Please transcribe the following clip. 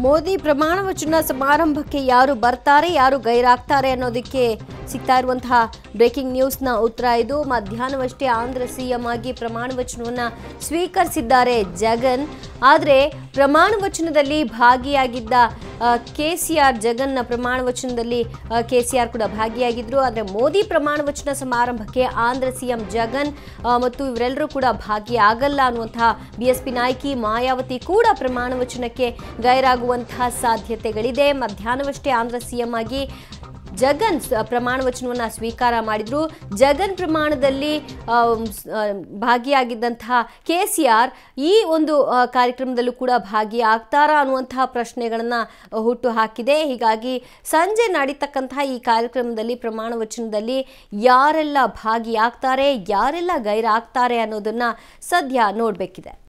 ಮೋದಿ ಪ್ರಮಾಣ ವಚನ ಸಮಾರಂಭಕ್ಕೆ ಯಾರು ಬರ್ತಾರೆ ಯಾರು ಗೈರಾಗ್ತಾರೆ ಅನ್ನೋದಕ್ಕೆ ಸಿಗ್ತಾ ಇರುವಂತಹ ಬ್ರೇಕಿಂಗ್ ನ್ಯೂಸ್ನ ಉತ್ತರ ಇದು ಮಧ್ಯಾಹ್ನವಷ್ಟೇ ಆಂಧ್ರ ಸಿಎಂ ಆಗಿ ಪ್ರಮಾಣ ವಚನವನ್ನ ಸ್ವೀಕರಿಸಿದ್ದಾರೆ ಜಗನ್ ಆದರೆ ಪ್ರಮಾಣ ವಚನದಲ್ಲಿ ಭಾಗಿಯಾಗಿದ್ದ ಕೆ ಸಿ ಆರ್ ಜಗನ್ನ ಪ್ರಮಾಣ ವಚನದಲ್ಲಿ ಕೆ ಸಿ ಆರ್ ಕೂಡ ಭಾಗಿಯಾಗಿದ್ರು ಆದರೆ ಮೋದಿ ಪ್ರಮಾಣ ವಚನ ಸಮಾರಂಭಕ್ಕೆ ಆಂಧ್ರ ಸಿಎಂ ಜಗನ್ ಆ, ಮತ್ತು ಇವರೆಲ್ಲರೂ ಕೂಡ ಭಾಗಿಯಾಗಲ್ಲ ಅನ್ನುವಂತಹ ಬಿ ಎಸ್ ಪಿ ನಾಯಕಿ ಮಾಯಾವತಿ ಕೂಡ ಪ್ರಮಾಣ ವಚನಕ್ಕೆ ಗೈರಾಗುವಂತಹ ಸಾಧ್ಯತೆಗಳಿದೆ ಮಧ್ಯಾಹ್ನವಷ್ಟೇ ಆಂಧ್ರ ಸಿಎಂ ಆಗಿ ಜಗನ್ ಸ- ಪ್ರಮಾಣ ವಚನವನ್ನು ಸ್ವೀಕಾರ ಮಾಡಿದ್ರು ಜಗನ್ ಪ್ರಮಾಣದಲ್ಲಿ ಆಮ್, ಸ್- ಆ, ಭಾಗಿಯಾಗಿದ್ದಂತಹ ಕೆ ಸಿ ಆರ್ ಈ ಒಂದು ಆ, ಕಾರ್ಯಕ್ರಮದಲ್ಲೂ ಕೂಡ ಭಾಗಿಯಾಗ್ತಾರಾ ಅನ್ನುವಂತಹ ಪ್ರಶ್ನೆಗಳನ್ನ ಹುಟ್ಟು ಹಾಕಿದೆ ಹೀಗಾಗಿ ಸಂಜೆ ನಡೀತಕ್ಕಂತಹ ಈ ಕಾರ್ಯಕ್ರಮದಲ್ಲಿ ಪ್ರಮಾಣ ವಚನದಲ್ಲಿ ಯಾರೆಲ್ಲ ಭಾಗಿಯಾಗ್ತಾರೆ ಯಾರೆಲ್ಲ ಗೈರಾಗ್ತಾರೆ ಅನ್ನೋದನ್ನ ಸದ್ಯ ನೋಡಬೇಕಿದೆ